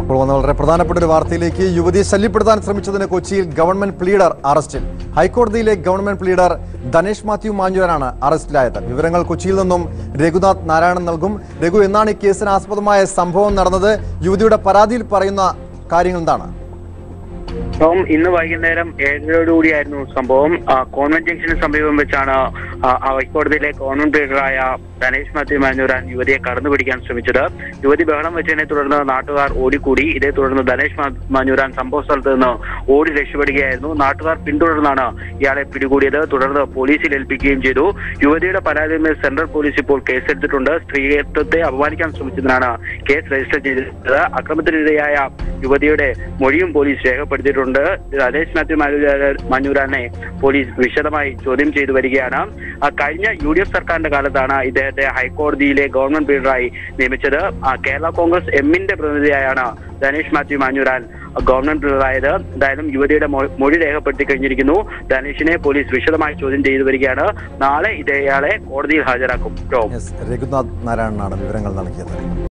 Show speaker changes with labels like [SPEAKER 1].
[SPEAKER 1] ഇപ്പോൾ വന്ന വളരെ പ്രധാനപ്പെട്ട ഒരു വാർത്തയിലേക്ക് യുവതിയെ ശല്യപ്പെടുത്താൻ ശ്രമിച്ചതിന് കൊച്ചിയിൽ ഗവൺമെന്റ് പ്ലീഡർ അറസ്റ്റിൽ ഹൈക്കോടതിയിലെ ഗവൺമെന്റ് പ്ലീഡർ ധനേഷ് മാത്യു മാഞ്ഞുരനാണ് അറസ്റ്റിലായത് വിവരങ്ങൾ കൊച്ചിയിൽ നിന്നും രഘുനാഥ് നാരായണൻ നൽകും രഘു എന്നാണ് ഈ കേസിന് ആസ്പദമായ സംഭവം നടന്നത് യുവതിയുടെ പരാതിയിൽ പറയുന്ന കാര്യങ്ങൾ എന്താണ്
[SPEAKER 2] ടോം ഇന്ന് വൈകുന്നേരം ഏഴരയോടുകൂടിയായിരുന്നു സംഭവം ആ, കോൺവെന്റ് ജംഗ്ഷന് സമീപം വെച്ചാണ് ആ, ആ ഹൈക്കോടതിയിലെ കോൺവെന്റ് ലീഡറായ ധനേഷ് മാത്യു മാഞ്ഞൂരാൻ യുവതിയെ കടന്നു പിടിക്കാൻ ശ്രമിച്ചത് യുവതി ബഹളം വെച്ചതിനെ തുടർന്ന് നാട്ടുകാർ ഓടിക്കൂടി ഇതേ തുടർന്ന് ധനേഷ് മാ- മാഞ്ഞൂരാൻ സംഭവ സ്ഥലത്ത് നിന്ന് ഓടി രക്ഷപ്പെടുകയായിരുന്നു നാട്ടുകാർ പിന്തുടർന്നാണ് ഇയാളെ പിടികൂടിയത് തുടർന്ന് പോലീസിൽ ഏൽപ്പിക്കുകയും ചെയ്തു യുവതിയുടെ പരാതിയിൽ സെൻട്രൽ പോലീസ് ഇപ്പോൾ കേസെടുത്തിട്ടുണ്ട് സ്ത്രീത്വത്തെ അപമാനിക്കാൻ ശ്രമിച്ചതിനാണ് കേസ് രജിസ്റ്റർ ചെയ്തിട്ടുള്ളത് അക്രമത്തിനിരയായ യുവതിയുടെ മൊഴിയും പോലീസ് രേഖപ്പെടുത്തിയിട്ടുണ്ട് ധനേഷ് മാത്യു മാഞ്ഞൂരാ- മാഞ്ഞൂരാനെ പോലീസ് വിശദമായി ചോദ്യം ചെയ്തു വരികയാണ് ആ, കഴിഞ്ഞ യു ഡി എഫ് സർക്കാരിന്റെ കാലത്താണ് ഇദ്ദേഹത്തെ ഹൈക്കോടതിയിലെ ഗവൺമെന്റ് ലീഡറായി നിയമിച്ചത് ആ, കേരള കോൺഗ്രസ് എമ്മിന്റെ പ്രതിനിധിയായാണ് ധനേഷ് മാത്യു മാഞ്ഞൂരാൻ ഗവൺമെന്റ് ലീഡറായത് എന്തായാലും യുവതിയുടെ മൊ- മൊഴി രേഖപ്പെടുത്തി കഴിഞ്ഞിരിക്കുന്നു ധനേഷിനെ പോലീസ് വിശദമായി ചോദ്യം ചെയ്തു വരികയാണ് നാളെ ഇതേയാളെ കോടതിയിൽ ഹാജരാക്കും ടോം
[SPEAKER 1] യെസ് രഘുനാഥ് നാരായണനാണ് വിവരങ്ങൾ നൽകിയത്